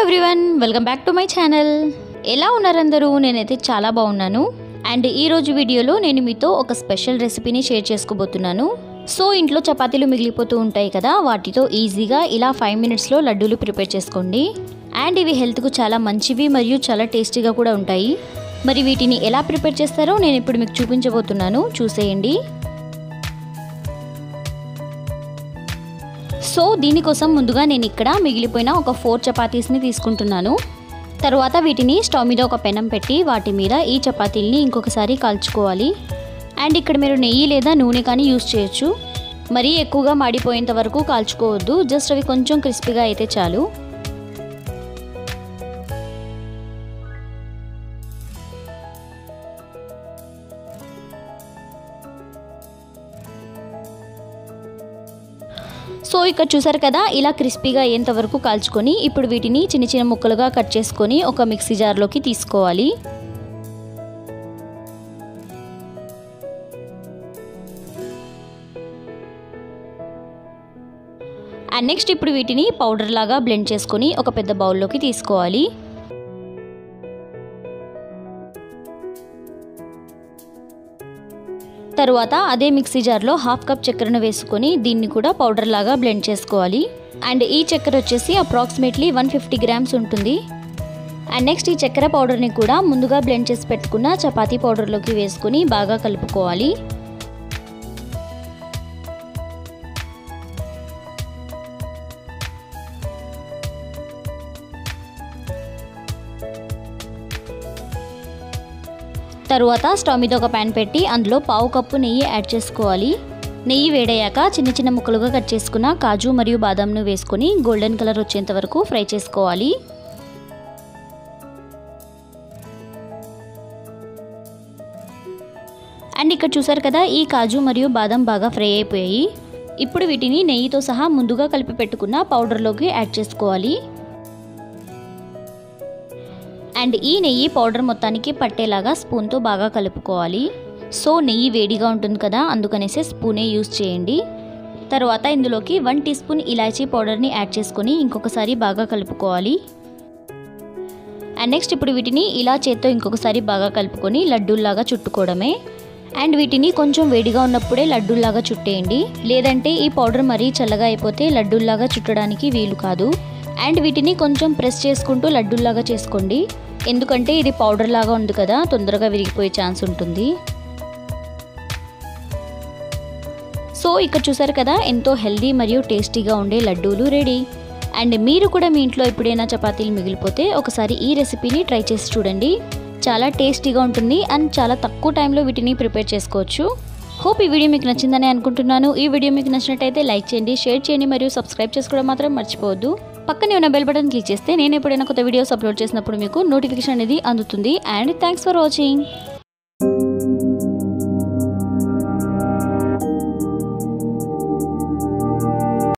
everyone welcome back to my channel ఎలా ఉన్నారందరూ నేనైతే చాలా బాగున్నాను అండ్ ఈ రోజు వీడియోలో నేను మీతో ఒక స్పెషల్ రెసిపీని షేర్ చేసుకోబోతున్నాను సో ఇంట్లో చపాతీలు మిగిలిపోతూ ఉంటాయి కదా వాటితో ఈజీగా ఇలా ఫైవ్ మినిట్స్లో లడ్డూలు ప్రిపేర్ చేసుకోండి అండ్ ఇవి హెల్త్కు చాలా మంచివి మరియు చాలా టేస్టీగా కూడా ఉంటాయి మరి వీటిని ఎలా ప్రిపేర్ చేస్తారో నేను ఇప్పుడు మీకు చూపించబోతున్నాను చూసేయండి సో దీనికోసం ముందుగా నేను ఇక్కడ మిగిలిపోయిన ఒక ఫోర్ చపాతీస్ని తీసుకుంటున్నాను తర్వాత వీటిని స్టవ్ మీద ఒక పెనం పెట్టి వాటి మీద ఈ చపాతీల్ని ఇంకొకసారి కాల్చుకోవాలి అండ్ ఇక్కడ మీరు నెయ్యి లేదా నూనె కానీ యూస్ చేయొచ్చు మరీ ఎక్కువగా మాడిపోయేంత వరకు కాల్చుకోవద్దు జస్ట్ అవి కొంచెం క్రిస్పీగా అయితే చాలు సో ఇక్కడ చూసారు కదా ఇలా క్రిస్పీగా అయ్యేంత వరకు కాల్చుకొని ఇప్పుడు వీటిని చిన్న చిన్న ముక్కలుగా కట్ చేసుకొని ఒక మిక్సీ జార్లోకి తీసుకోవాలి అండ్ నెక్స్ట్ ఇప్పుడు వీటిని పౌడర్ లాగా బ్లెండ్ చేసుకొని ఒక పెద్ద బౌల్లోకి తీసుకోవాలి తరువాత అదే మిక్సీ జార్లో హాఫ్ కప్ చక్కెరను వేసుకొని దీన్ని కూడా పౌడర్ లాగా బ్లెండ్ చేసుకోవాలి అండ్ ఈ చక్కెర వచ్చేసి అప్రాక్సిమేట్లీ వన్ ఫిఫ్టీ గ్రామ్స్ ఉంటుంది అండ్ నెక్స్ట్ ఈ చక్కెర పౌడర్ని కూడా ముందుగా బ్లెండ్ చేసి పెట్టుకున్న చపాతీ పౌడర్లోకి వేసుకొని బాగా కలుపుకోవాలి తరువాత స్టవ్ మీద ఒక ప్యాన్ పెట్టి అందులో పావు కప్పు నెయ్యి యాడ్ చేసుకోవాలి నెయ్యి వేడయ్యాక చిన్న చిన్న ముక్కలుగా కట్ చేసుకున్న కాజు మరియు బాదాంను వేసుకొని గోల్డెన్ కలర్ వచ్చేంత వరకు ఫ్రై చేసుకోవాలి అండ్ ఇక్కడ చూసారు కదా ఈ కాజు మరియు బాదం బాగా ఫ్రై అయిపోయాయి ఇప్పుడు వీటిని నెయ్యితో సహా ముందుగా కలిపి పెట్టుకున్న పౌడర్లోకి యాడ్ చేసుకోవాలి అండ్ ఈ నెయ్యి పౌడర్ మొత్తానికి పట్టేలాగా స్పూన్తో బాగా కలుపుకోవాలి సో నెయ్యి వేడిగా ఉంటుంది కదా అందుకనేసి స్పూనే యూస్ చేయండి తర్వాత ఇందులోకి వన్ టీ స్పూన్ ఇలాచీ పౌడర్ని యాడ్ చేసుకొని ఇంకొకసారి బాగా కలుపుకోవాలి అండ్ నెక్స్ట్ ఇప్పుడు వీటిని ఇలా చేత్తో ఇంకొకసారి బాగా కలుపుకొని లడ్డూల్లాగా చుట్టుకోవడమే అండ్ వీటిని కొంచెం వేడిగా ఉన్నప్పుడే లడ్డూల్లాగా చుట్టేయండి లేదంటే ఈ పౌడర్ మరీ చల్లగా అయిపోతే లడ్డూల్లాగా చుట్టడానికి వీలు కాదు అండ్ వీటిని కొంచెం ప్రెస్ చేసుకుంటూ లడ్డూల్లాగా చేసుకోండి ఎందుకంటే ఇది పౌడర్ లాగా ఉంది కదా తొందరగా విరిగిపోయే ఛాన్స్ ఉంటుంది సో ఇక్కడ చూసారు కదా ఎంతో హెల్దీ మరియు టేస్టీగా ఉండే లడ్డూలు రెడీ అండ్ మీరు కూడా మీ ఇంట్లో ఎప్పుడైనా చపాతీలు మిగిలిపోతే ఒకసారి ఈ రెసిపీని ట్రై చేసి చూడండి చాలా టేస్టీగా ఉంటుంది అండ్ చాలా తక్కువ టైంలో వీటిని ప్రిపేర్ చేసుకోవచ్చు హోప్ ఈ వీడియో మీకు నచ్చిందని అనుకుంటున్నాను ఈ వీడియో మీకు నచ్చినట్టయితే లైక్ చేయండి షేర్ చేయండి మరియు సబ్స్క్రైబ్ చేసుకోవడం మాత్రం మర్చిపోవద్దు పక్కనే ఉన్న బెల్ బటన్ క్లిక్ చేస్తే నేను ఎప్పుడైనా కొత్త వీడియోస్ అప్లోడ్ చేసినప్పుడు మీకు నోటిఫికేషన్ అనేది అందుతుంది అండ్ థ్యాంక్స్ ఫర్ వాచింగ్